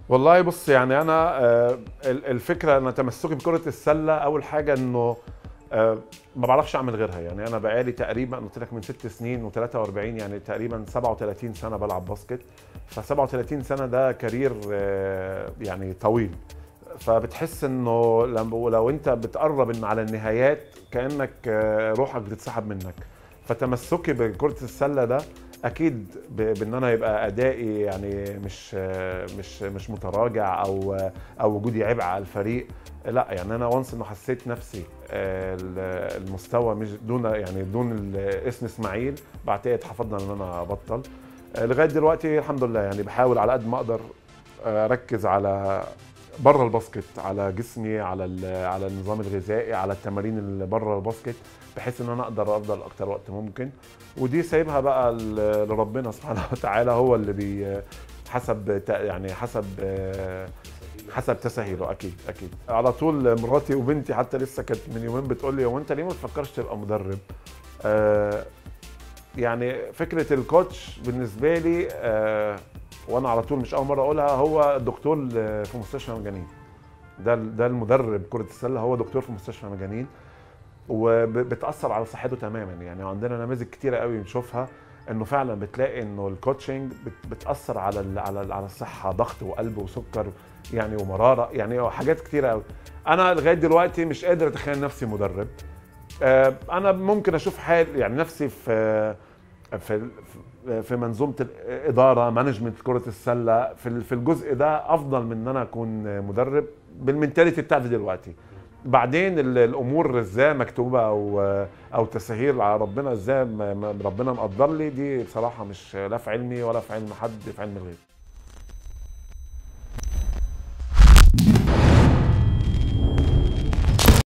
والله بص يعني انا آه، ال- الفكره انا تمسكي بكره السله اول حاجه انه آه، ما بعرفش اعمل غيرها يعني انا بقالي تقريبا قلت لك من ست سنين و43 يعني تقريبا 37 سنه بلعب باسكت ف 37 سنه ده كارير آه، يعني طويل فبتحس انه لما- لو انت بتقرب إن على النهايات كانك آه، روحك بتتسحب منك فتمسكي بكره السله ده اكيد ب- بان انا يبقى ادائي يعني مش آه، مش مش متراجع او آه، او وجودي عبء على الفريق لا يعني انا وانس انه حسيت نفسي آه، ال- المستوى مش دون يعني دون ال- اسم اسماعيل بعتقد حفظنا ان انا ابطل آه، لغايه دلوقتي الحمد لله يعني بحاول على قد ما اقدر آه، اركز على بره الباسكت على جسمي على ال- على النظام الغذائي على التمارين اللي بره الباسكت بحيث ان انا اقدر افضل اكتر وقت ممكن ودي سايبها بقى ل- لربنا سبحانه وتعالى هو اللي بي حسب ت- يعني حسب آه، حسب تساهيله اكيد اكيد على طول مراتي وبنتي حتى لسه كانت من يومين بتقول لي هو انت ليه ما تفكرش تبقى مدرب آه يعني فكره الكوتش بالنسبه لي آه وانا على طول مش اول مره اقولها هو دكتور في مستشفى مجانين ده ده المدرب كره السله هو دكتور في مستشفى مجانين وبتاثر على صحته تماما يعني عندنا نماذج كتيره قوي بنشوفها انه فعلا بتلاقي انه الكوتشنج بت- بتاثر على ال- على ال- على الصحه ضغط وقلب وسكر يعني ومراره يعني حاجات كتيره قوي انا لغايه دلوقتي مش قادر اتخيل نفسي مدرب آه، انا ممكن اشوف حال يعني نفسي في في في منظومه الاداره مانجمنت كره السله في ال- في الجزء ده افضل من ان انا اكون مدرب بالمنتاليتي بتاعتي دلوقتي بعدين ال- الامور ازاي مكتوبه او او تسهيل على ربنا ازاي م- م- ربنا مقدر لي دي بصراحه مش لا في علمي ولا في علم حد في علم الغيب